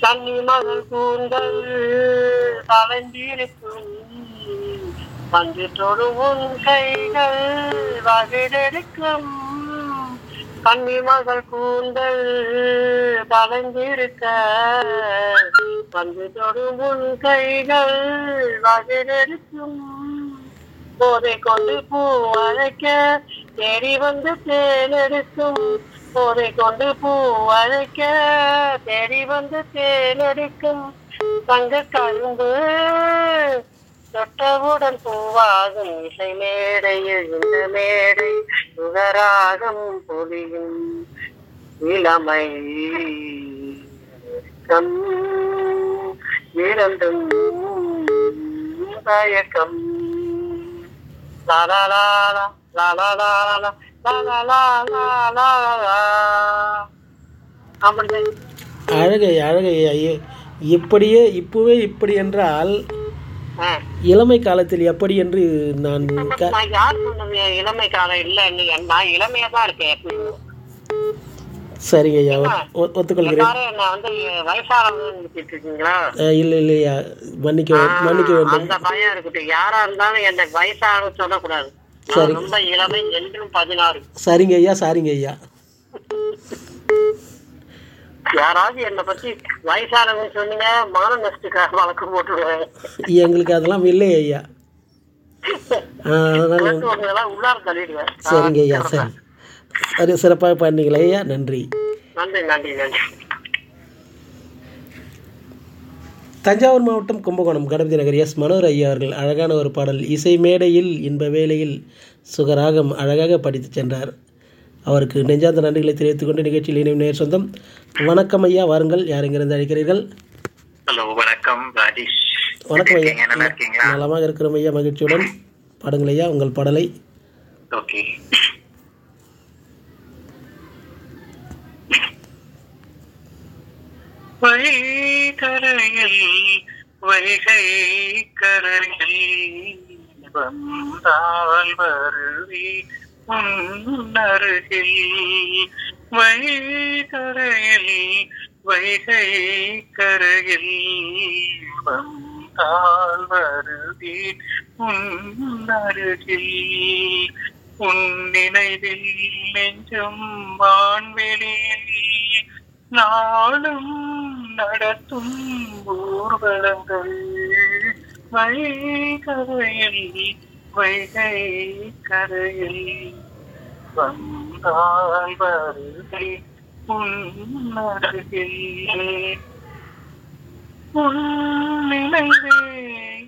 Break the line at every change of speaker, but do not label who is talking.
கன்னி மகள் கூந்தல் கலந்திருக்கும் வந்து தொடும் உன் கைகள் வகிடெடுக்கும் கன்னி மகள் கூந்தல் கலந்திருக்க வந்து தொடும் உன் கைகள் வகிடெடுக்கும் போதை கொண்டு பூ அழைக்க தேடி வந்து தேனெடுக்கும் போதை கொண்டு பூ அழைக்க தேடி வந்து தேனெடுக்கும் தங்க கரும்பு தொட்டவுடன் பூவாகும் இசை மேடையில் இந்த மேடை சுகராகம் பொழியும் இளமை கம் இரண்டும் தயக்கம் லா லா லா லா லா லா லா லா லா லா லா லா லா லா. அப்படி
அழகை அழகை ஐயே இப்படியே இப்பவே இப்படி என்றால்
ஆ.
இளமை காலத்தில் எப்படி என்று நான் க
நான் யார் சொன்னது இளமை காலம் இல்லைன்னு நான் இளமையா தான் இருக்கேன் எப்பயும்.
சரிங்க ஐயா ஒ- ஒ- ஒத்துக்கொள்கிறேன்
எல்லாரும் நான் வந்து வயசானவங்க நினைச்சிட்டு இருக்கீங்களா
அஹ், இல்லை இல்லையா மன்னிக்க வே- மன்னிக்க வேண்டும்
அந்த பயம் இருக்கட்டும் யாரா இருந்தாலும் என்ன வயசானு சொல்லக்கூடாது நான்
சரி.
ரொம்ப இளமை என்றும் பதினாறு
சரிங்க ஐயா சரிங்க ஐயா
யாராவது என்னை பத்தி வயசானவங்க சொன்னீங்க மான நஷ்டக்கார வழக்கு போட்டுருவேன்
எங்களுக்கு அதெல்லாம் இல்லை ஐயா ஆ, அதனால
எல்லாம் உள்ளார தள்ளிடுவேன்
சரிங்க ஐயா சரி சரி சிறப்பாக பண்ணீங்களே ஐயா நன்றி
நன்றி நன்றி நன்றி
தஞ்சாவூர் மாவட்டம் கும்பகோணம் கணபதி நகர் எஸ் மனோர் ஐயா அவர்கள் அழகான ஒரு பாடல் இசை மேடையில் இன்ப வேளையில் சுகராகம் அழகாக படித்து சென்றார் அவருக்கு நெஞ்சார்ந்த நன்றிகளை தெரிவித்துக் கொண்டு நிகழ்ச்சியில் இணையும் நேர் சொந்தம் வணக்கம் ஐயா வாருங்கள் யார் எங்கிருந்து அழைக்கிறீர்கள்
ஹலோ வணக்கம் ராஜேஷ்
வணக்கம் ஐயா
இருக்கீங்க? நல்லா இருக்கீங்களா
நலமாக இருக்கிறோம் ஐயா மகிழ்ச்சியுடன் பாடுங்கள் ஐயா உங்கள் பாடலை
ஓகே வைகரையில் வைகை கரையில் வந்தால் வருவி உன்னருகில் வைகரையில் வைகை கரையில் வந்தால் வருவி உன்னருகில் உன் நினைவில் நெஞ்சும் வான்வெளியில் நாளும் நடத்தும் ஊர்வலங்கள் வைகரையில் வைகை கரையில் வந்தால் வருகை உன்னருகில் உன்